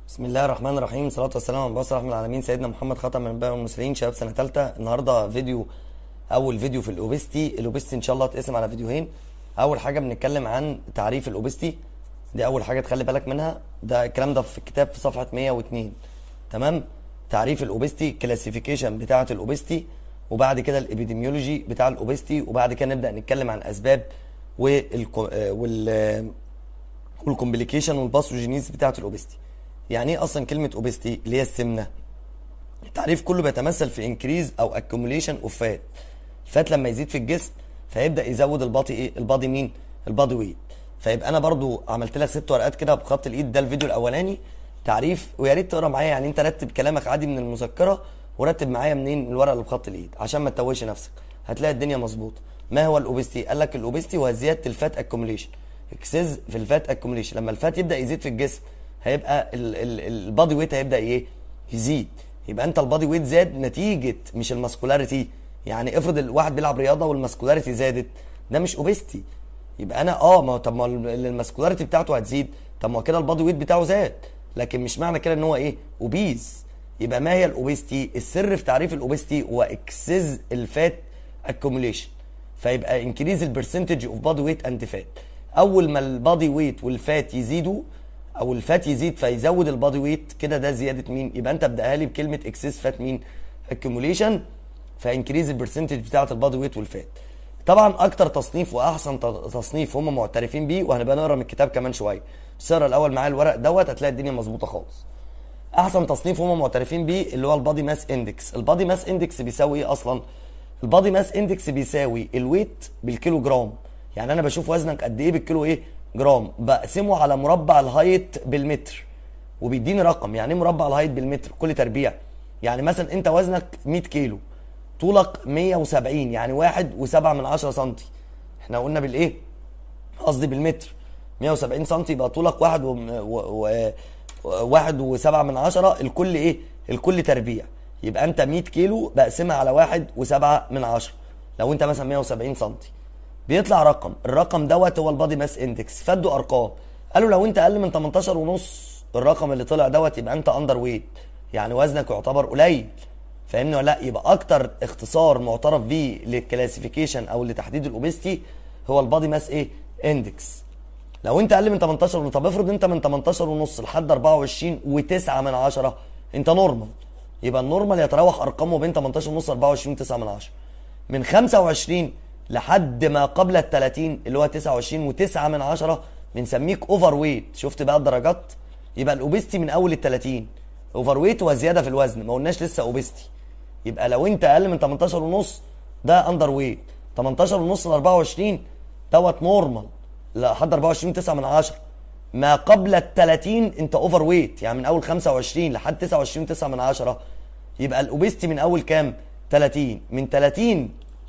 بسم الله الرحمن الرحيم صلاة والسلام على رسول رحمة العالمين سيدنا محمد خاتم من الانبياء والمرسلين شباب سنة ثالثة النهاردة فيديو أول فيديو في الأوبستي الأوبستي إن شاء الله هتقسم على فيديوهين أول حاجة بنتكلم عن تعريف الأوبستي دي أول حاجة تخلي بالك منها ده الكلام ده في الكتاب في صفحة 102 تمام تعريف الأوبستي كلاسيفيكيشن بتاعة الأوبستي وبعد كده الإبيديميولوجي بتاع الأوبستي وبعد كده نبدأ نتكلم عن أسباب والكو... وال والكومبليكيشن والباثوجينيز بتاعه الاوبستي يعني ايه اصلا كلمه اوبستي اللي هي السمنه التعريف كله بيتمثل في انكريز او اكيوميليشن اوف فات الفات لما يزيد في الجسم فيبدا يزود البادي ايه البادي مين البادي ويت فيبقى انا برضو عملت لك ست ورقات كده بخط الايد ده الفيديو الاولاني تعريف ويا ريت تقرا معايا يعني انت رتب كلامك عادي من المذكره ورتب معايا منين من الورقه اللي بخط الايد عشان ما تتوهش نفسك هتلاقي الدنيا مظبوطه ما هو الاوبستي قال لك الاوبستي هو زياده الفات اكيوميليشن اكسس في الفات اكيوميليشن لما الفات يبدا يزيد في الجسم هيبقى البادي ويت هيبدا ايه يزيد يبقى انت البادي ويت زاد نتيجه مش الماسكولاريتي يعني افرض الواحد بيلعب رياضه والماسكولاريتي زادت ده مش اوبستي يبقى انا اه ما طب ما الماسكولاريتي بتاعته هتزيد طب ما كده البادي ويت بتاعه زاد لكن مش معنى كده ان هو ايه اوبيز يبقى ما هي الاوبستي السر في تعريف الاوبستي هو اكسس الفات اكيوميليشن فيبقى انكريز البرسنتج اوف بادي ويت اند فات اول ما البادي ويت والفات يزيدوا او الفات يزيد فيزود البادي ويت كده ده زياده مين يبقى انت ابداها لي بكلمه اكسس فات مين اكيوميليشن فانكريز البرسنتج بتاعه البادي ويت والفات طبعا اكتر تصنيف واحسن تصنيف هم معترفين بيه وهنبقى نقرا من الكتاب كمان شويه بس اقرا الاول معايا الورق دوت هتلاقي الدنيا مظبوطه خالص احسن تصنيف هم معترفين بيه اللي هو البادي ماس اندكس البادي ماس اندكس بيساوي ايه اصلا البادي ماس اندكس بيساوي الويت بالكيلو جرام يعني انا بشوف وزنك قد ايه بالكيلو ايه جرام بقسمه على مربع الهايت بالمتر وبيديني رقم يعني ايه مربع الهايت بالمتر كل تربيع يعني مثلا انت وزنك 100 كيلو طولك 170 يعني واحد وسبعة من عشرة سنتي احنا قلنا بالايه قصدي بالمتر 170 سنتي يبقى طولك واحد و... و... و... واحد وسبعة من عشرة الكل ايه الكل تربيع يبقى انت 100 كيلو بقسمها على واحد وسبعة من عشرة لو انت مثلا 170 سنتي بيطلع رقم الرقم دوت هو البادي ماس اندكس فادوا ارقام قالوا لو انت اقل من 18 ونص الرقم اللي طلع دوت يبقى انت اندر ويت يعني وزنك يعتبر قليل فاهمني ولا لا يبقى اكتر اختصار معترف بيه للكلاسيفيكيشن او لتحديد الاوبستي هو البادي ماس ايه اندكس لو انت اقل من 18 ونص طب افرض انت من 18 ونص لحد 24 و9 من 10 انت نورمال يبقى النورمال يتراوح ارقامه بين 18 ونص 24 و9 من 10 من 25 لحد ما قبل ال 30 اللي هو 29 و9 من 10 بنسميك اوفر ويت شفت بقى الدرجات يبقى الاوبستي من اول ال 30 اوفر ويت وزياده في الوزن ما قلناش لسه اوبستي يبقى لو انت اقل من 18 ونص ده اندر ويت 18 ونص ل 24 دوت نورمال لحد 24 9 من 10 ما قبل ال 30 انت اوفر ويت يعني من اول 25 لحد 29 9 من 10 يبقى الاوبستي من اول كام 30 من 30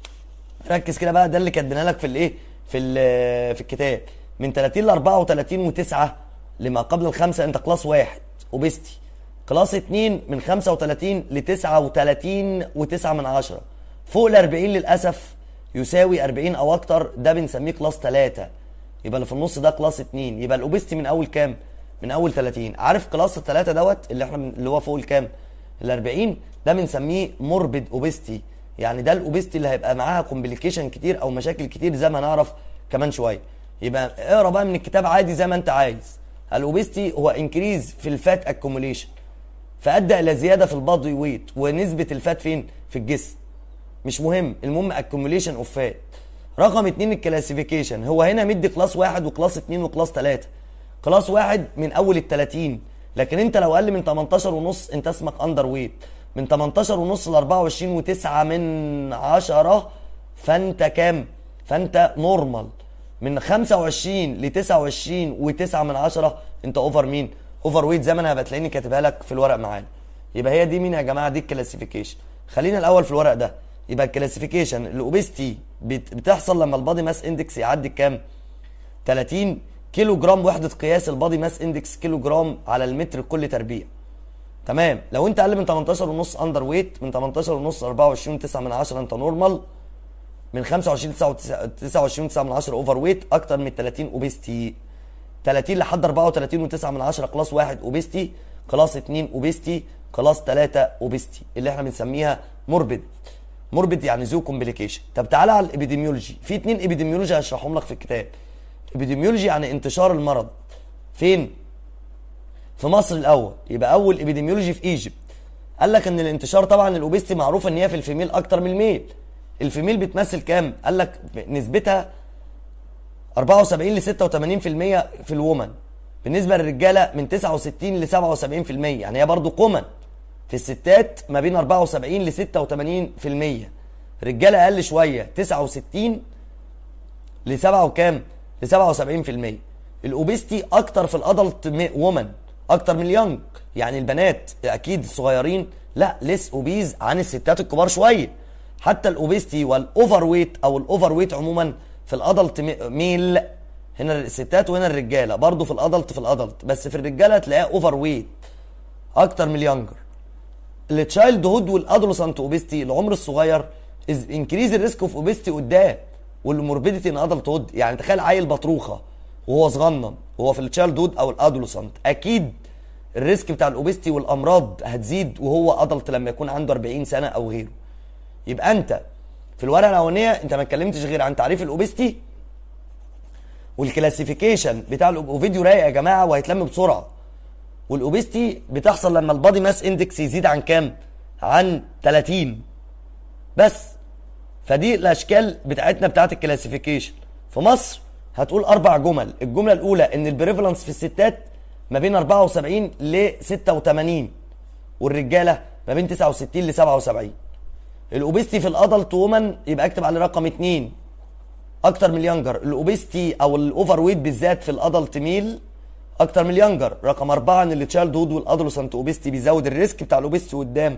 ركز كده بقى ده اللي كاتبينها لك في الايه في في الكتاب من 30 ل 34 و9 لما قبل الخمسه انت كلاس واحد اوبستي كلاس 2 من 35 ل 39 و9 من 10 فوق ال 40 للاسف يساوي 40 او اكتر ده بنسميه كلاس 3 يبقى اللي في النص ده كلاس 2 يبقى الاوبستي من اول كام من اول 30 عارف كلاس الثلاثه دوت اللي احنا من اللي هو فوق الكام ال 40 ده بنسميه موربيد اوبستي يعني ده الاوبستي اللي هيبقى معاها كومبليكيشن كتير او مشاكل كتير زي ما هنعرف كمان شويه يبقى اقرا بقى من الكتاب عادي زي ما انت عايز الاوبستي هو انكريز في الفات اكوميليشن فادى الى زياده في البادي ويت ونسبه الفات فين في الجسم مش مهم المهم اكوميليشن اوف فات رقم اتنين الكلاسيفيكيشن هو هنا مدي كلاس واحد وكلاس اتنين وكلاس تلاته كلاس واحد من اول ال 30 لكن انت لو اقل من 18 ونص انت اسمك اندر ويت من 18 ونص ل 24 و9 من 10 فانت كام؟ فانت نورمال من 25 ل 29 و9 من 10 انت اوفر مين؟ اوفر ويت زي ما انا هبقى تلاقيني كاتبها لك في الورق معانا. يبقى هي دي مين يا جماعه؟ دي الكلاسيفيكيشن. خلينا الاول في الورق ده. يبقى الكلاسيفيكيشن الاوبستي بتحصل لما البادي ماس اندكس يعدي كام؟ 30 كيلو جرام وحده قياس البادي ماس اندكس كيلو جرام على المتر كل تربيع. تمام لو انت اقل من 18 ونص اندر ويت من 18 ونص 24 9 من 10 انت نورمال من 25 29 9 من 10 اوفر ويت اكتر من 30 اوبستي 30 لحد 34 و9 من 10 كلاس واحد اوبستي كلاس 2 اوبستي كلاس 3 اوبستي اللي احنا بنسميها موربيد موربيد يعني ذو كومبليكيشن طب تعالى على الابيديميولوجي في اتنين ابيديميولوجي هشرحهم لك في الكتاب ابيديميولوجي يعني انتشار المرض فين في مصر الاول يبقى اول ابيديميولوجي في ايجيبت قال لك ان الانتشار طبعا الاوبستي معروف ان هي في الفيميل اكتر من الميل الفيميل بتمثل كام قال لك نسبتها 74 ل 86% في الومن بالنسبه للرجاله من 69 ل 77% يعني هي برضو كومن في الستات ما بين 74 ل 86% الرجاله اقل شويه 69 ل 7 وكام ل 77% الاوبستي اكتر في الادلت وومن اكتر من اليونج يعني البنات اكيد الصغيرين لا لس اوبيز عن الستات الكبار شويه حتى الاوبستي والاوفر ويت او الاوفر ويت عموما في الادلت ميل هنا الستات وهنا الرجاله برضه في الادلت في الادلت بس في الرجاله تلاقيها اوفر ويت اكتر من اليونجر التشايلد هود والادولسنت اوبستي العمر الصغير از انكريز الريسك اوف اوبستي قدام والموربيديتي ان ادلت هود يعني تخيل عيل بطروخه وهو صغنن وهو في التشايلد هود او الادولسنت اكيد الريسك بتاع الاوبستي والامراض هتزيد وهو ادلت لما يكون عنده 40 سنه او غيره يبقى انت في الورقه الاولانيه انت ما اتكلمتش غير عن تعريف الاوبستي والكلاسيفيكيشن بتاع وفيديو رايق يا جماعه وهيتلم بسرعه والاوبستي بتحصل لما البادي ماس اندكس يزيد عن كام عن 30 بس فدي الاشكال بتاعتنا بتاعت الكلاسيفيكيشن في مصر هتقول اربع جمل الجمله الاولى ان البريفالنس في الستات ما بين 74 ل 86 والرجاله ما بين 69 ل 77 الاوبستي في الادلت وومن يبقى اكتب عليه رقم 2 اكتر من اليانجر الاوبستي او الاوفر ويت بالذات في الادلت ميل اكتر من اليانجر رقم أربعة ان التشايلد هود والادولسنت اوبستي بيزود الريسك بتاع الاوبستي قدام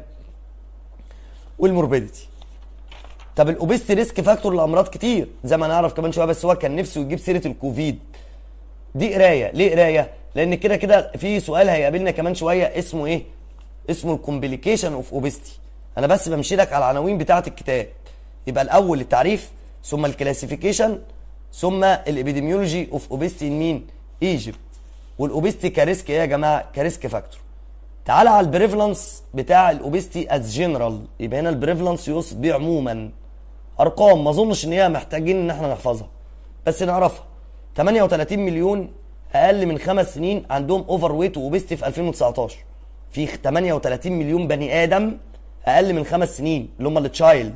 والموربيديتي طب الاوبستي ريسك فاكتور لامراض كتير زي ما نعرف كمان شويه بس هو كان نفسه يجيب سيره الكوفيد دي قرايه ليه قرايه لان كده كده في سؤال هيقابلنا كمان شويه اسمه ايه اسمه الكومبليكيشن اوف اوبستي انا بس بمشي لك على العناوين بتاعه الكتاب يبقى الاول التعريف ثم الكلاسيفيكيشن ثم الابيديميولوجي اوف اوبستي ان مين ايجيبت والاوبستي كريسك ايه يا جماعه كريسك فاكتور تعال على البريفلانس بتاع الاوبستي از جنرال يبقى هنا البريفلانس يقصد بيه عموما ارقام ما اظنش ان هي محتاجين ان احنا نحفظها بس نعرفها 38 مليون اقل من خمس سنين عندهم اوفر ويت واوبستي في 2019 في 38 مليون بني ادم اقل من خمس سنين اللي هم التشايلد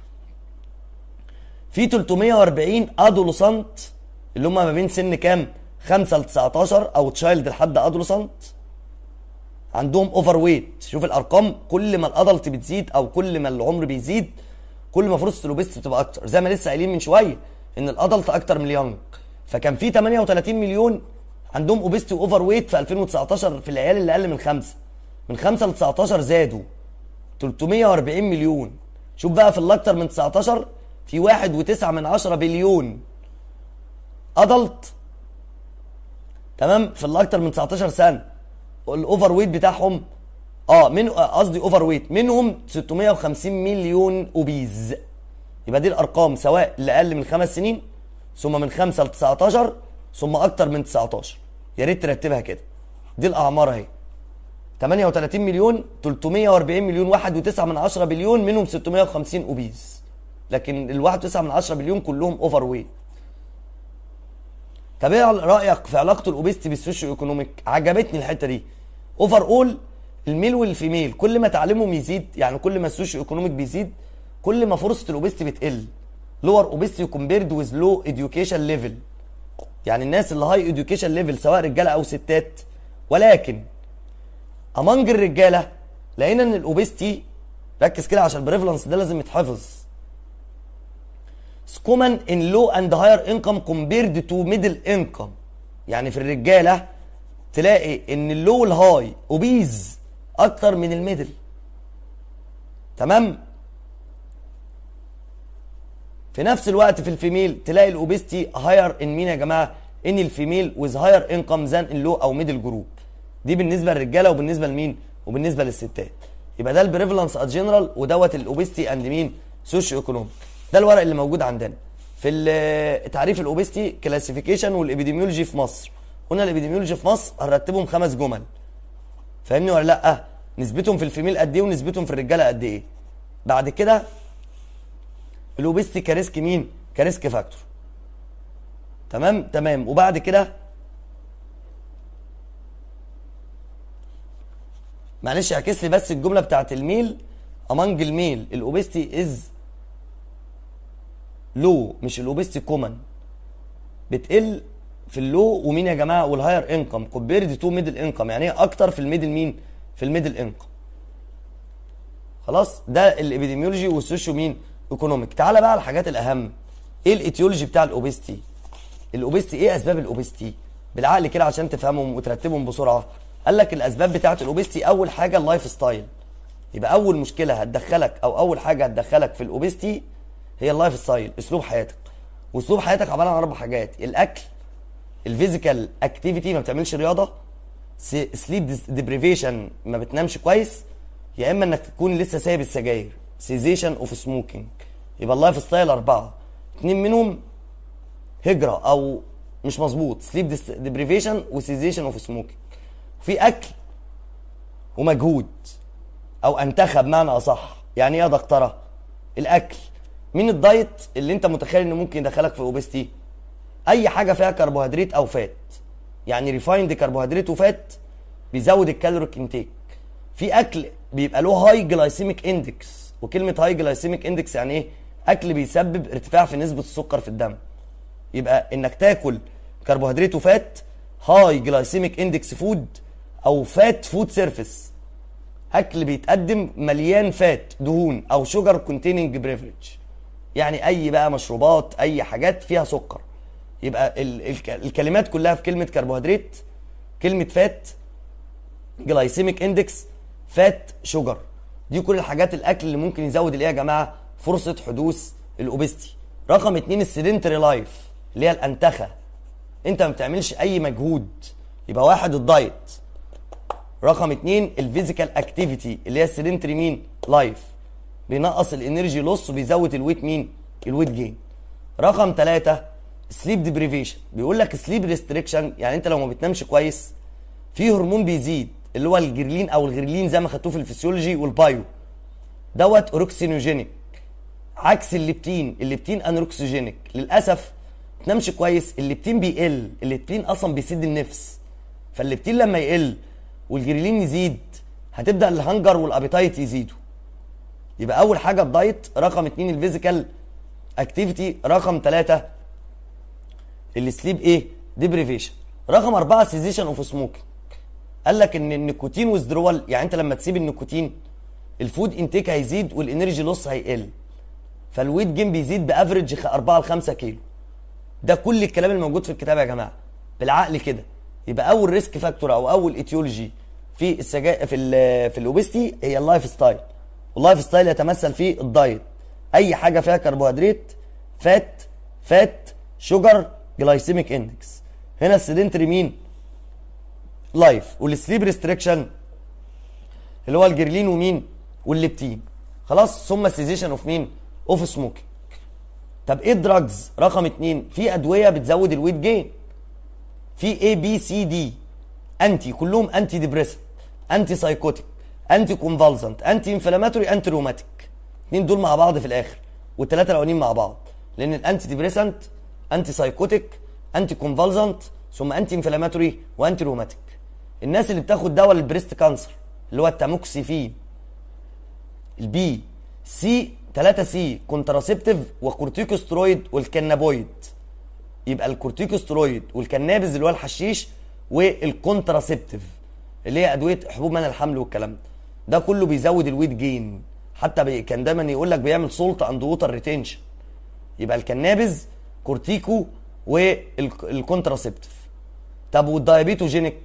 في 340 ادولسنت اللي هم ما بين سن كام 5 ل 19 او تشايلد لحد ادولسنت عندهم اوفر ويت شوف الارقام كل ما الادلت بتزيد او كل ما العمر بيزيد كل ما فرصه الاوبست بتبقى اكتر زي ما لسه قايلين من شويه ان الادلت اكتر من اليونج فكان في 38 مليون عندهم اوبستي واوفر ويت في 2019 في العيال اللي اقل من خمسه من 5 ل 19 زادوا 340 مليون شوف بقى في الاكتر من 19 في واحد وتسعة من عشرة بليون ادلت تمام في الاكتر من 19 سنه الاوفر ويت بتاعهم اه من قصدي اوفر ويت منهم 650 مليون اوبيز يبقى دي الارقام سواء اللي اقل من خمس سنين ثم من 5 ل 19 ثم اكتر من 19 يا ريت ترتبها كده دي الاعمار اهي 38 مليون 340 مليون واحد وتسعة من عشرة بليون منهم 650 اوبيز لكن الواحد وتسعة من عشرة بليون كلهم اوفر ويت طب ايه رايك في علاقه الاوبستي بالسوشيو ايكونوميك عجبتني الحته دي اوفر اول الميل والفيميل كل ما تعليمهم يزيد يعني كل ما السوشيو ايكونوميك بيزيد كل ما فرصه الاوبستي بتقل لور اوبستي كومبيرد ويز لو اديوكيشن ليفل يعني الناس اللي هاي اديوكيشن ليفل سواء رجاله او ستات ولكن امانج الرجاله لقينا ان الاوبستي ركز كده عشان البريفلانس ده لازم يتحفظ common in low and higher income compared to middle income يعني في الرجاله تلاقي ان اللو والهاي اوبيز اكتر من الميدل تمام في نفس الوقت في الفيميل تلاقي الاوبستي هاير ان مين يا جماعه ان الفيميل ويز هاير انكم ذان ان لو او ميدل جروب دي بالنسبه للرجاله وبالنسبه لمين وبالنسبه للستات يبقى ده البريفلانس ات جنرال ودوت الاوبستي اند مين سوشيو ايكونوميك ده الورق اللي موجود عندنا في تعريف الاوبستي كلاسيفيكيشن والابيديميولوجي في مصر قلنا الابيديميولوجي في مصر هنرتبهم خمس جمل فاهمني ولا لا نسبتهم في الفيميل قد ايه ونسبتهم في الرجاله قد ايه بعد كده الاوبستي كريسك مين كريسك فاكتور تمام تمام وبعد كده معلش اعكس لي بس الجمله بتاعت الميل امانج الميل الاوبستي از لو مش الاوبستي كومن بتقل في اللو ومين يا جماعه والهاير انكم كومبيرد تو ميدل انكم يعني ايه اكتر في الميدل مين في الميدل انكم خلاص ده الابيديميولوجي والسوشيو مين ايكونوميك تعالى بقى على الحاجات الاهم ايه الايتيولوجي بتاع الاوبستي الاوبستي ايه اسباب الاوبستي بالعقل كده عشان تفهمهم وترتبهم بسرعه قال لك الاسباب بتاعه الاوبستي اول حاجه اللايف ستايل يبقى اول مشكله هتدخلك او اول حاجه هتدخلك في الاوبستي هي اللايف ستايل اسلوب حياتك واسلوب حياتك عباره عن اربع حاجات الاكل الفيزيكال اكتيفيتي ما بتعملش رياضه سليب ديبريفيشن ما بتنامش كويس يا اما انك تكون لسه سايب السجاير سيزيشن اوف سموكينج يبقى اللايف ستايل اربعه اتنين منهم هجره او مش مظبوط سليب ديبريفيشن وسيزيشن اوف سموكينج في اكل ومجهود او انتخب بمعنى اصح يعني ايه يا دكتوره الاكل مين الدايت اللي انت متخيل انه ممكن يدخلك في اوبستي اي حاجه فيها كربوهيدرات او فات يعني ريفايند كربوهيدرات وفات بيزود الكالوريك انتيك في اكل بيبقى له هاي جلايسيميك اندكس وكلمه هاي جلايسيميك اندكس يعني ايه اكل بيسبب ارتفاع في نسبه السكر في الدم يبقى انك تاكل كربوهيدرات وفات هاي جلايسيميك اندكس فود او فات فود سيرفيس اكل بيتقدم مليان فات دهون او شوجر كونتيننج بريفريج يعني اي بقى مشروبات اي حاجات فيها سكر يبقى ال ال الكلمات كلها في كلمه كربوهيدرات كلمه فات جلايسيميك اندكس فات شوجر دي كل الحاجات الاكل اللي ممكن يزود الايه يا جماعه فرصه حدوث الاوبستي رقم اتنين السيدنتري لايف اللي هي الانتخه انت ما بتعملش اي مجهود يبقى واحد الدايت رقم اتنين الفيزيكال اكتيفيتي اللي هي السيدنتري مين لايف بينقص الانرجي لوس وبيزود الويت مين الويت جين رقم ثلاثة سليب ديبريفيشن بيقول لك سليب ريستريكشن يعني انت لو ما بتنامش كويس في هرمون بيزيد اللي هو الجرلين او الغرلين زي ما خدتوه في الفسيولوجي والبايو دوت اوروكسينوجينيك عكس الليبتين الليبتين انروكسوجينيك للاسف تنامش كويس الليبتين بيقل الليبتين اصلا بيسد النفس فالليبتين لما يقل والجريلين يزيد هتبدا الهنجر والابيتايت يزيدوا يبقى اول حاجه الدايت رقم اتنين الفيزيكال اكتيفيتي رقم ثلاثة السليب ايه ديبريفيشن رقم أربعة سيزيشن اوف سموكينج قال لك ان النيكوتين ويزدرول يعني انت لما تسيب النيكوتين الفود انتيك هيزيد والانرجي لوس هيقل فالويت جيم بيزيد بافريج 4 ل 5 كيلو ده كل الكلام الموجود في الكتاب يا جماعه بالعقل كده يبقى اول ريسك فاكتور او اول ايتيولوجي في السجا في ال في الاوبستي هي اللايف ستايل واللايف ستايل يتمثل في الدايت اي حاجه فيها كربوهيدرات فات فات شوجر جلايسيميك اندكس هنا السيدنتري مين لايف والسليب ريستريكشن اللي هو الجرلين ومين والليبتين خلاص ثم السيزيشن اوف مين اوف سموكينج طب ايه الدراجز رقم اتنين في ادويه بتزود الويت جين في اي بي سي دي انتي كلهم انتي ديبريسنت انتي سايكوتيك انتي كونفالزنت انتي انفلاماتوري انتي روماتيك الاثنين دول مع بعض في الاخر والثلاثه الاولانيين مع بعض لان الانتي ديبريسنت انتي سايكوتيك انتي كونفالزنت ثم انتي انفلاماتوري وانتي روماتيك الناس اللي بتاخد دواء للبريست كانسر اللي هو التاموكسيفين البي سي 3 سي كونتراسيبتيف وكورتيكوسترويد والكنابويد يبقى الكورتيكوسترويد والكنابز اللي هو الحشيش والكونتراسيبتيف اللي هي ادويه حبوب منع الحمل والكلام ده ده كله بيزود الويت جين حتى بي كان دايما يقول لك بيعمل سولت اند ووتر ريتنشن يبقى الكنابز كورتيكو والكونتراسيبتيف طب والدايابيتوجينيك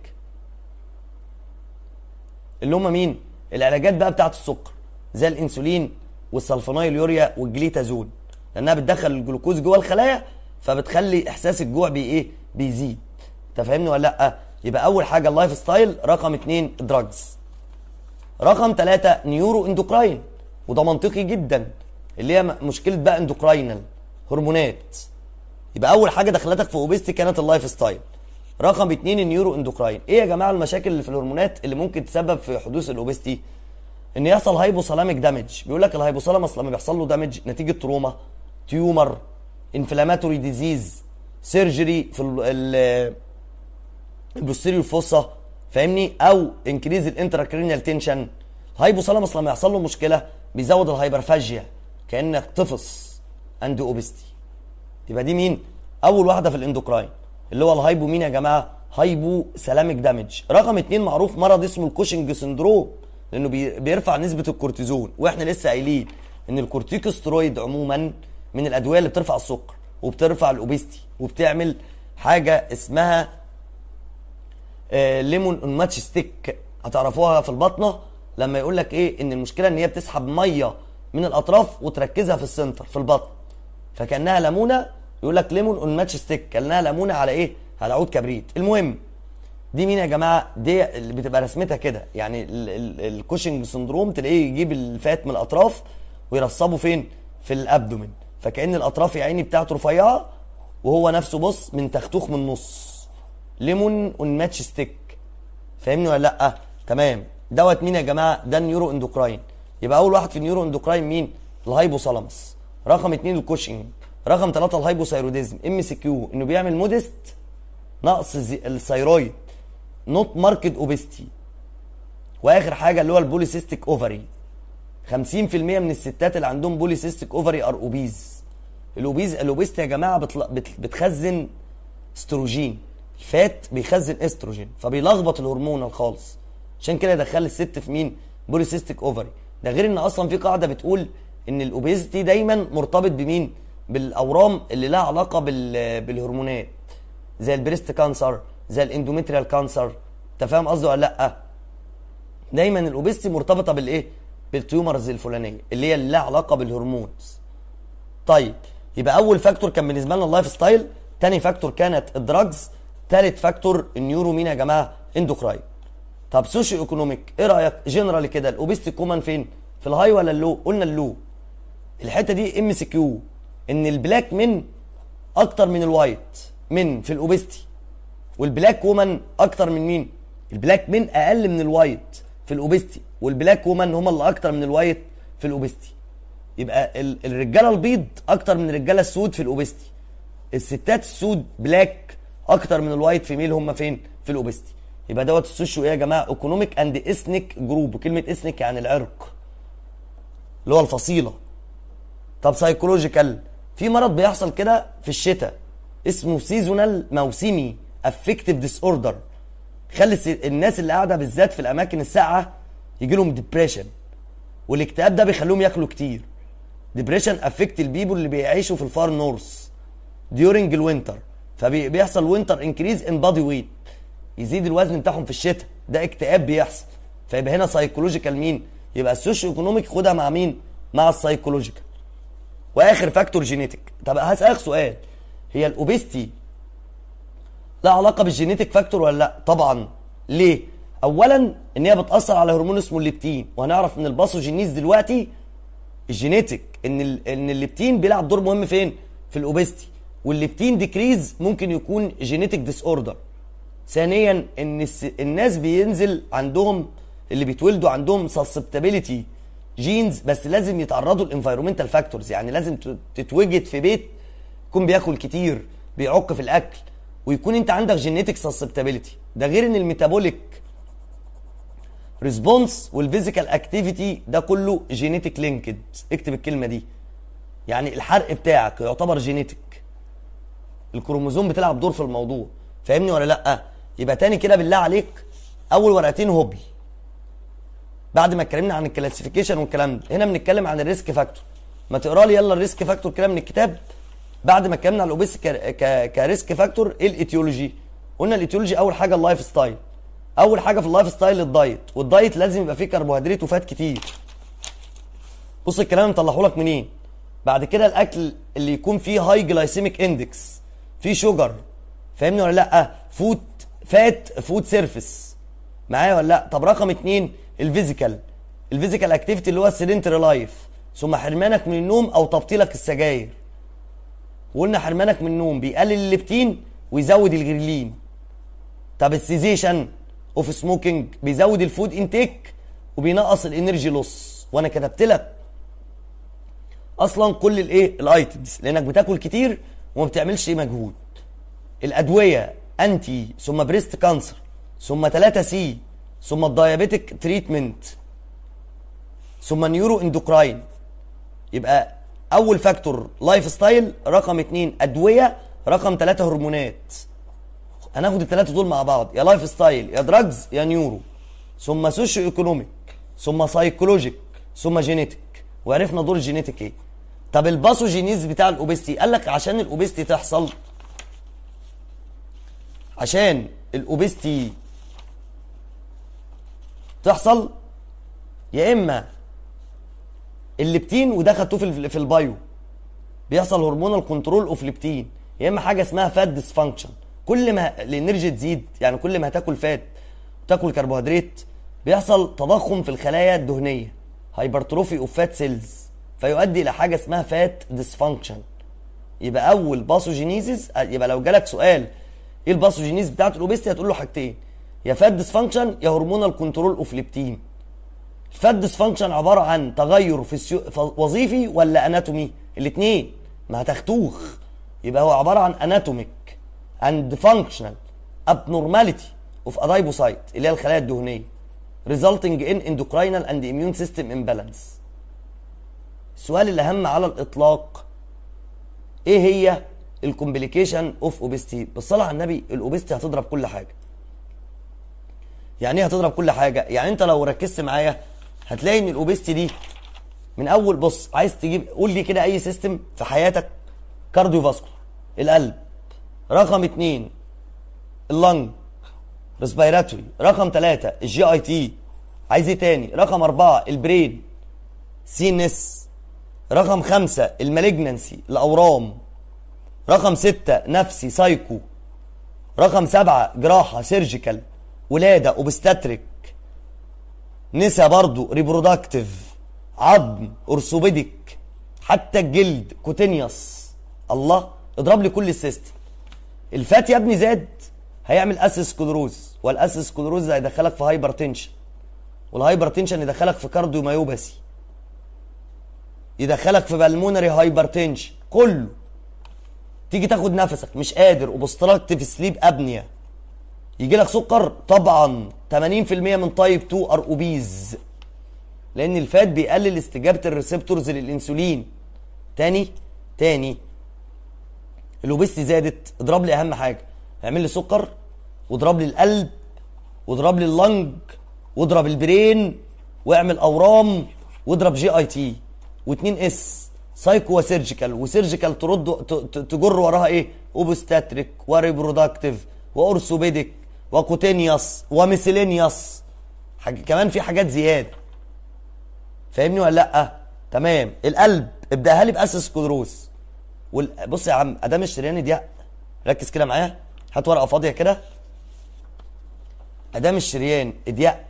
اللي هم مين العلاجات بقى بتاعه السكر زي الانسولين والسلفونايل يوريا والجليتازون لانها بتدخل الجلوكوز جوه الخلايا فبتخلي احساس الجوع بي ايه بيزيد انت فاهمني ولا لا يبقى اول حاجه اللايف ستايل رقم اتنين دراجز رقم ثلاثة نيورو اندوكراين وده منطقي جدا اللي هي مشكله بقى اندوكراينال هرمونات يبقى اول حاجه دخلتك في اوبيستي كانت اللايف ستايل رقم اتنين النيورو اندوكراين ايه يا جماعه المشاكل اللي في الهرمونات اللي ممكن تسبب في حدوث الاوبستي ان يحصل هايبوثالاميك دامج بيقول لك الهايبوثالاموس لما بيحصل له دامج نتيجه تروما تيومر انفلاماتوري ديزيز سيرجري في ال- ال- البوستيريور فوسا فاهمني او انكريز الانتراكرينيال تنشن الهايبوثالاموس لما يحصل له مشكله بيزود الهايبرفاجيا كانك طفس عند اوبستي يبقى دي مين اول واحده في الاندوكراين اللي هو الهايبو مين يا جماعه هايبو سلامك دامج رقم اتنين معروف مرض اسمه الكوشنج سندروم لانه بي- بيرفع نسبه الكورتيزون واحنا لسه قايلين ان الكورتيكوسترويد عموما من الادويه اللي بترفع السكر وبترفع الاوبستي وبتعمل حاجه اسمها آه، ليمون اون ماتش ستيك هتعرفوها في البطنه لما يقول لك ايه ان المشكله ان هي بتسحب ميه من الاطراف وتركزها في السنتر في البطن فكانها ليمونه يقول لك ليمون اون ماتش ستيك كانها ليمونه على ايه على عود كبريت المهم دي مين يا جماعه دي اللي بتبقى رسمتها كده يعني ال- ال- الكوشنج سندروم تلاقيه يجيب الفات من الاطراف ويرصبه فين في الابدومين فكأن الاطراف يا عيني بتاعته رفيعه وهو نفسه بص من تختوخ من النص ليمون اون ماتش ستيك فاهمني ولا لا تمام دوت مين يا جماعه ده النيورو اندوكراين يبقى اول واحد في النيورو اندوكراين مين الهايبوثالاموس رقم اتنين الكوشنج رقم ثلاثة الهايبوثايروديزم ام سي كيو انه بيعمل مودست نقص زي- الثيرويد نوت ماركت اوبستي واخر حاجه اللي هو البوليسيستيك اوفري 50% من الستات اللي عندهم بوليسيستيك اوفري ار اوبيز الاوبيز الاوبيست يا جماعه بتل... بت... بتخزن استروجين الفات بيخزن استروجين فبيلخبط الهرمون خالص عشان كده يدخل الست في مين بوليسيستيك اوفري ده غير ان اصلا في قاعده بتقول ان الاوبيزيتي دايما مرتبط بمين بالاورام اللي لها علاقه بال... بالهرمونات زي البريست كانسر زي الاندوميتريال كانسر انت فاهم قصدي ولا لا دايما الاوبيستي مرتبطه بالايه بالتيومرز الفلانيه اللي هي اللي لها علاقه بالهرمونز طيب يبقى اول فاكتور كان بالنسبه لنا اللايف ستايل تاني فاكتور كانت الدراجز تالت فاكتور النيورو مين يا جماعه اندوكراين طب سوشيو ايكونوميك ايه رايك جنرالي كده الاوبيستي كومان فين في الهاي ولا اللو قلنا اللو الحته دي ام سي كيو ان البلاك من اكتر من الوايت من في الاوبستي والبلاك وومن اكتر من مين البلاك من اقل من الوايت في الاوبستي والبلاك وومن هم اللي اكتر من الوايت في الاوبستي يبقى ال- الرجاله البيض اكتر من الرجاله السود في الاوبستي الستات السود بلاك اكتر من الوايت فيميل هم فين في الاوبستي يبقى دوت السوشيو ايه يا جماعه ايكونوميك اند اثنيك جروب وكلمه اثنيك يعني العرق اللي هو الفصيله طب سايكولوجيكال في مرض بيحصل كده في الشتاء اسمه سيزونال موسمي افكتيف ديس اوردر خلي الس- الناس اللي قاعده بالذات في الاماكن الساقعه يجي لهم ديبريشن والاكتئاب ده بيخليهم ياكلوا كتير ديبريشن افكت البيبول اللي بيعيشوا في الفار نورث ديورنج الوينتر فبيحصل وينتر انكريز ان بادي ويت يزيد الوزن بتاعهم في الشتاء ده اكتئاب بيحصل فيبقى هنا سايكولوجيكال مين يبقى السوشيو ايكونوميك خدها مع مين مع السايكولوجيكال واخر فاكتور جينيتك طب هسالك سؤال هي الاوبستي لها علاقه بالجينيتك فاكتور ولا لا طبعا ليه اولا ان هي بتاثر على هرمون اسمه الليبتين وهنعرف من الباثوجينيز دلوقتي الجينيتك ان ال... ان الليبتين بيلعب دور مهم فين في الاوبستي والليبتين ديكريز ممكن يكون جينيتك ديس اوردر ثانيا ان الس... الناس بينزل عندهم اللي بيتولدوا عندهم سسبتابيليتي جينز بس لازم يتعرضوا للانفايرومنتال فاكتورز يعني لازم ت- تتوجد في بيت يكون بياكل كتير بيعك في الاكل ويكون انت عندك جينيتك سسبتابيليتي ده غير ان الميتابوليك ريسبونس والفيزيكال اكتيفيتي ده كله جينيتك لينكد اكتب الكلمه دي يعني الحرق بتاعك يعتبر جينيتك الكروموزوم بتلعب دور في الموضوع فاهمني ولا لا يبقى تاني كده بالله عليك اول ورقتين هوبي بعد ما اتكلمنا عن الكلاسيفيكيشن والكلام ده هنا بنتكلم عن الريسك فاكتور ما تقرا لي يلا الريسك فاكتور كده من الكتاب بعد ما اتكلمنا عن الاوبيس ك... ك... كريسك فاكتور ايه الايتيولوجي قلنا الايتيولوجي اول حاجه اللايف ستايل اول حاجه في اللايف ستايل الدايت والدايت لازم يبقى فيه كربوهيدرات وفات كتير بص الكلام مطلعه لك منين بعد كده الاكل اللي يكون فيه هاي جلايسيميك اندكس فيه شوجر فاهمني ولا لا فود فات فود سيرفيس معايا ولا لا طب رقم اتنين الفيزيكال الفيزيكال اكتيفيتي اللي هو السيدنتري لايف ثم حرمانك من النوم او تبطيلك السجاير وقلنا حرمانك من النوم بيقلل الليبتين ويزود الجريلين طب السيزيشن اوف سموكينج بيزود الفود انتيك وبينقص الانرجي لوس وانا كتبت لك اصلا كل الايه الايتمز لانك بتاكل كتير وما بتعملش مجهود الادويه انتي ثم بريست كانسر ثم 3 سي ثم الدايابيتك تريتمنت ثم نيورو اندوكراين يبقى اول فاكتور لايف ستايل رقم اتنين ادويه رقم ثلاثة هرمونات هناخد الثلاثه دول مع بعض يا لايف ستايل يا دراجز يا نيورو ثم سوشيو ايكونوميك ثم سايكولوجيك ثم جينيتك وعرفنا دور الجينيتك ايه طب الباثوجينيز بتاع الاوبستي قال لك عشان الاوبستي تحصل عشان الاوبستي تحصل يا اما الليبتين وده خدتوه في ال- في البايو بيحصل هرمونال كنترول اوف ليبتين يا اما حاجه اسمها فات ديسفانكشن كل ما الانرجي تزيد يعني كل ما هتاكل فات وتاكل كربوهيدرات بيحصل تضخم في الخلايا الدهنيه هايبرتروفي اوف فات سيلز فيؤدي الى حاجه اسمها فات ديسفانكشن يبقى اول باثوجينيزيس يبقى لو جالك سؤال ايه الباثوجينيز بتاعت الاوبستي هتقول له حاجتين يا فات ديسفانكشن يا هرمونال كنترول اوف ليبتين الفات ديسفانكشن عباره عن تغير في السيو... ف- وظيفي ولا اناتومي الاثنين ما هتختوخ يبقى هو عباره عن اناتوميك اند فانكشنال abnormality of adipocyte اللي هي الخلايا الدهنيه resulting in endocrinal and immune system imbalance السؤال الاهم على الاطلاق ايه هي الكومبليكيشن اوف اوبستي بالصلاه على النبي الاوبستي هتضرب كل حاجه يعني ايه هتضرب كل حاجه يعني انت لو ركزت معايا هتلاقي ان الاوبستي دي من اول بص عايز تجيب قول لي كده اي سيستم في حياتك كارديو فاسكولار القلب رقم اتنين اللنج ريسبيراتوري رقم ثلاثة الجي اي تي عايز ايه تاني رقم أربعة البرين سي ان اس رقم خمسة المالجنسي الأورام رقم ستة نفسي سايكو رقم سبعة جراحة سيرجيكال ولادة اوبستاتريك نسا برضو ريبرودكتيف عظم اورثوبيديك حتى الجلد كوتينيوس الله اضرب لي كل السيستم الفات يا ابني زاد هيعمل اسيسكلروز والاسيسكلروز هيدخلك في هايبر تنشن والهايبر تنشن يدخلك في كارديوميوباثي يدخلك في بالمونري هايبر تنشن كله تيجي تاخد نفسك مش قادر وبستراكتيف سليب ابنيا يجي لك سكر طبعا 80% من تايب 2 ار اوبيز لان الفات بيقلل استجابه الريسبتورز للانسولين تاني تاني الاوبستي زادت اضرب لي اهم حاجه اعمل لي سكر واضرب لي القلب واضرب لي اللنج واضرب البرين واعمل اورام واضرب جي اي تي و2 اس سايكو وسيرجيكال وسيرجيكال ترد ت- ت- تجر وراها ايه اوبستاتريك وريبرودكتيف واورثوبيديك وكوتينيوس وميسيلينيوس حاجة كمان في حاجات زياده فاهمني ولا لا تمام القلب ابداها لي باسسكلروز وال... بص يا عم ادام الشريان دي ركز كده معايا هات ورقه فاضيه كده ادام الشريان اضيق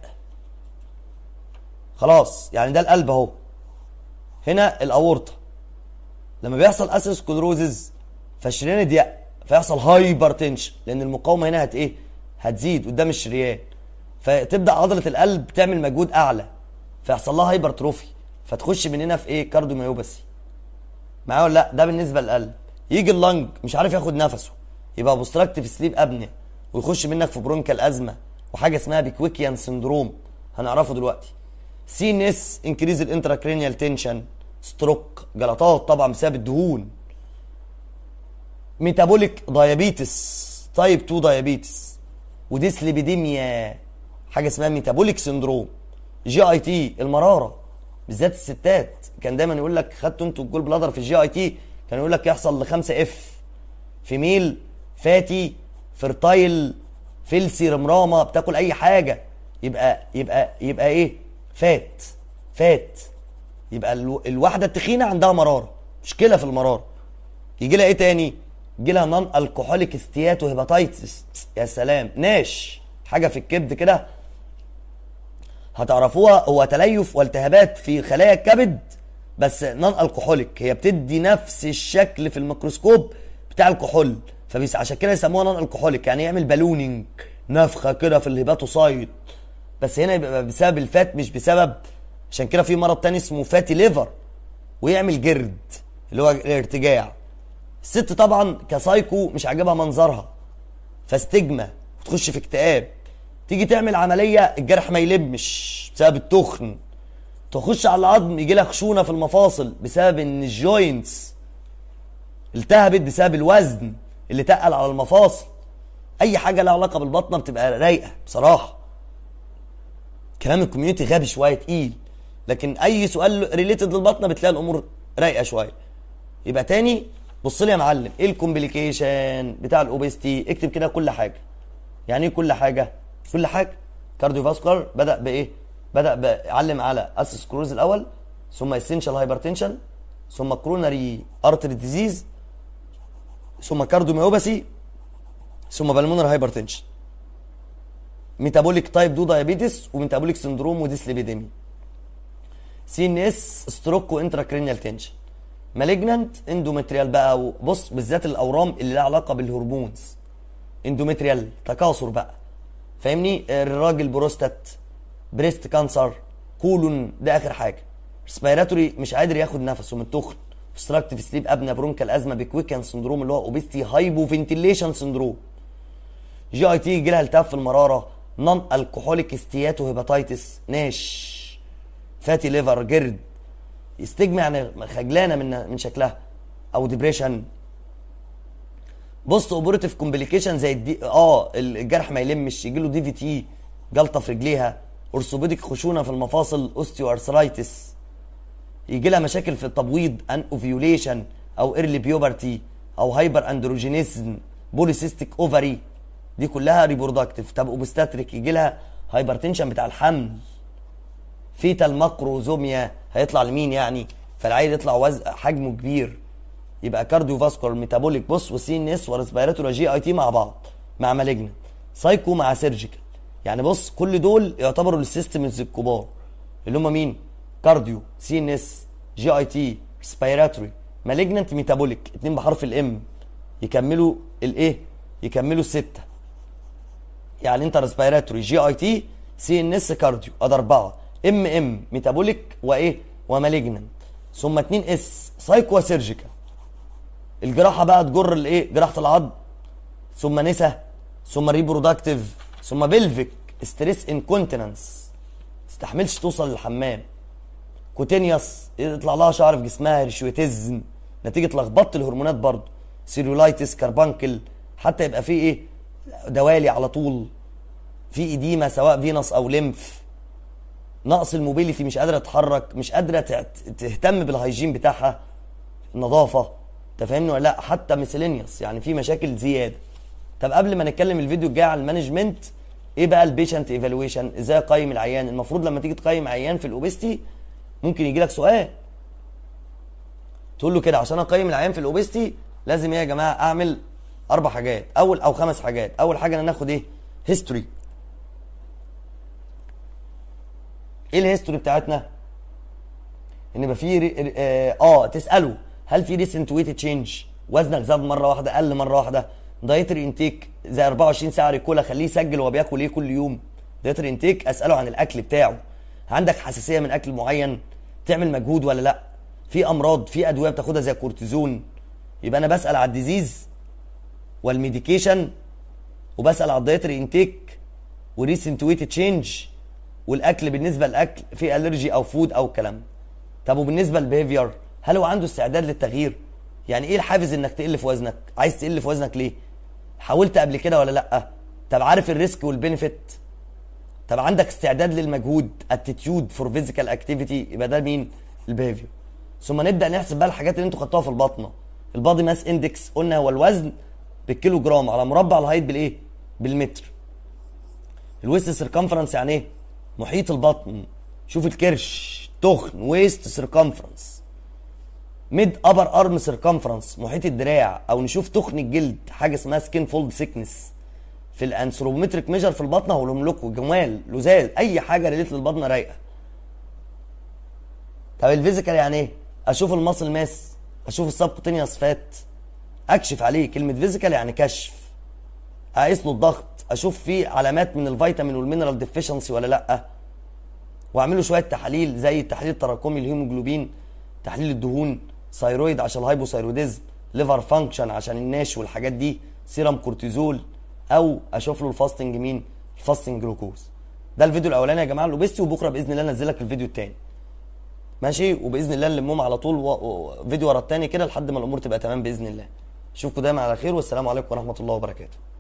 خلاص يعني ده القلب اهو هنا الاورطه لما بيحصل اسيسكلروزز فالشريان اضيق فيحصل هايبر تنشن لان المقاومه هنا هت ايه هتزيد قدام الشريان فتبدا عضله القلب تعمل مجهود اعلى فيحصل لها هايبرتروفي فتخش من هنا في ايه كارديوميوباثي معايا ولا لا ده بالنسبه للقلب يجي اللنج مش عارف ياخد نفسه يبقى اوبستراكتيف سليب ابنيا ويخش منك في برونكال ازمه وحاجه اسمها بيكويكيان سندروم هنعرفه دلوقتي سي ان اس انكريز الانتراكرينيال تنشن ستروك جلطات طبعا بسبب الدهون ميتابوليك دايابيتس تايب 2 دايابيتس وديسليبيديميا حاجه اسمها ميتابوليك سندروم جي اي تي المراره بالذات الستات كان دايما يقول لك خدتوا انتوا الجول بلادر في الجي اي تي كان يقول لك يحصل لخمسة اف فيميل فاتي فرتايل فلسي رمرامه بتاكل اي حاجه يبقى يبقى يبقى ايه فات فات يبقى الو- الواحده التخينه عندها مراره مشكله في المراره يجي لها ايه تاني يجي لها نون الكحوليك استياتو هيباتايتس يا سلام ناش حاجه في الكبد كده هتعرفوها هو تليف والتهابات في خلايا الكبد بس نون الكحوليك هي بتدي نفس الشكل في الميكروسكوب بتاع الكحول فبس عشان كده يسموها نون الكحوليك يعني يعمل بالونينج نفخه كده في الهيباتوسايت بس هنا يبقى بسبب الفات مش بسبب عشان كده في مرض تاني اسمه فاتي ليفر ويعمل جرد اللي هو الارتجاع الست طبعا كسايكو مش عاجبها منظرها فاستجمة وتخش في اكتئاب تيجي تعمل عملية الجرح ما يلمش بسبب التخن تخش على العظم يجي لها خشونة في المفاصل بسبب ان الجوينتس التهبت بسبب الوزن اللي تقل على المفاصل اي حاجة لها علاقة بالبطنة بتبقى رايقة بصراحة كلام الكوميونتي غبي شوية تقيل لكن اي سؤال ريليتد للبطنة بتلاقي الامور رايقة شوية يبقى تاني بص لي يا معلم ايه الكومبليكيشن بتاع الاوبستي اكتب كده كل حاجه يعني ايه كل حاجه كل حاجه كارديوفاسكولار بدا بايه بدا بعلم على اسسكروز الاول ثم اسينشال هايبرتنشن ثم كروناري ارتري ديزيز ثم كارديوميوباثي ثم بالمونر هايبرتنشن ميتابوليك تايب 2 دايابيتس وميتابوليك سندروم وديسليبيديمي سي ان اس ستروك وانتراكرينيال تنشن مالجنانت اندومتريال بقى بص بالذات الاورام اللي لها علاقه بالهرمونز اندومتريال تكاثر بقى فاهمني الراجل بروستات بريست كانسر كولون ده اخر حاجه ريسبيراتوري مش قادر ياخد نفسه من التخن obstructive سليب ابنا برونكال ازمه بكويكن سندروم اللي هو اوبستي هايبو فنتيليشن سندروم جي اي تي يجي لها التهاب في المراره نون الكحوليك استياتو هيباتيتس ناش فاتي ليفر جرد يستجمع يعني خجلانه من من شكلها او ديبريشن بص اوبريتيف كومبليكيشن زي الدي اه الجرح ما يلمش يجي له دي في تي جلطه في رجليها اورثوبيديك خشونه في المفاصل اوستيو ارثرايتس يجي لها مشاكل في التبويض ان اوفيوليشن او ايرلي بيوبرتي او هايبر اندروجينيزم بوليسيستيك اوفري دي كلها ريبرودكتيف طب اوبستاتريك يجي لها هايبرتنشن بتاع الحمل فيتال ماكروزوميا هيطلع لمين يعني فالعيل يطلع وزن حجمه كبير يبقى كارديو فاسكولار ميتابوليك بص وسي ان اس وريسبيراتوري جي اي تي مع بعض مع مالجنا سايكو مع سيرجيكال يعني بص كل دول يعتبروا السيستمز الكبار اللي هم مين كارديو سي ان اس جي اي تي ريسبيراتوري مالجنانت ميتابوليك اتنين بحرف الام يكملوا الايه يكملوا السته يعني انت ريسبيراتوري جي اي تي سي ان اس كارديو ادي اربعه ام ام ميتابوليك وايه ومالجنانت ثم 2 اس سايكو سيرجيكال الجراحه بقى تجر الايه جراحه العظم ثم نسا ثم ريبرودكتيف ثم بلفيك ستريس انكونتيننس تستحملش توصل للحمام كوتينيوس يطلع لها شعر في جسمها هيرشويتيزم نتيجه لخبطه الهرمونات برضه سيلولايتس كاربانكل حتى يبقى فيه ايه دوالي على طول في ايديما سواء فينس او ليمف نقص الموبيليتي مش قادره تتحرك مش قادره تهتم بالهيجين بتاعها النظافه انت فاهمني ولا لا حتى ميسيلينيوس يعني في مشاكل زياده طب قبل ما نتكلم الفيديو الجاي على المانجمنت ايه بقى البيشنت ايفالويشن ازاي اقيم العيان المفروض لما تيجي تقيم عيان في الاوبستي ممكن يجي لك سؤال تقول له كده عشان اقيم العيان في الاوبستي لازم ايه يا جماعه اعمل اربع حاجات اول او خمس حاجات اول حاجه ان ناخد ايه هيستوري ايه الهيستوري بتاعتنا ان يبقى في اه, آه تساله هل في ريسنت ويت تشينج وزنك زاد مره واحده قل مره واحده دايتري انتيك زي 24 ساعه ريكولا خليه يسجل هو بياكل ايه كل يوم دايتري انتيك اساله عن الاكل بتاعه عندك حساسيه من اكل معين تعمل مجهود ولا لا في امراض في ادويه بتاخدها زي كورتيزون يبقى انا بسال على الديزيز والميديكيشن وبسال على الدايتري انتيك وريسنت ويت تشينج والاكل بالنسبه للاكل في الرجي او فود او الكلام طب وبالنسبه للبيهيفير هل هو عنده استعداد للتغيير يعني ايه الحافز انك تقل في وزنك عايز تقل في وزنك ليه حاولت قبل كده ولا لا طب عارف الريسك والبينيفيت طب عندك استعداد للمجهود اتيتيود فور فيزيكال اكتيفيتي يبقى ده مين البيهيفير ثم نبدا نحسب بقى الحاجات اللي انتوا خدتوها في البطنه البادي ماس اندكس قلنا هو الوزن بالكيلو جرام على مربع الهايت بالايه بالمتر الويست سيركمفرنس يعني ايه محيط البطن شوف الكرش تخن ويست سيركمفرنس ميد ابر ارم سيركمفرنس محيط الدراع او نشوف تخن الجلد حاجه اسمها سكين فولد سيكنس في الانثروبومتريك ميجر في البطنه والاملوك جمال لزاز اي حاجه ريليت للبطنه رايقه طب الفيزيكال يعني ايه اشوف المصل ماس اشوف السبكوتينيوس فات اكشف عليه كلمه فيزيكال يعني كشف اقيس له الضغط اشوف فيه علامات من الفيتامين والمينرال ديفيشنسي ولا لا واعمل له شويه تحاليل زي التحليل التراكمي الهيموجلوبين تحليل الدهون ثايرويد عشان الهايبوثايروديزم ليفر فانكشن عشان الناش والحاجات دي سيرم كورتيزول او اشوف له الفاستنج مين الفاستنج جلوكوز ده الفيديو الاولاني يا جماعه الاوبستي وبكره باذن الله انزل لك الفيديو الثاني ماشي وباذن الله نلمهم على طول و... و... فيديو ورا الثاني كده لحد ما الامور تبقى تمام باذن الله اشوفكم دايما على خير والسلام عليكم ورحمه الله وبركاته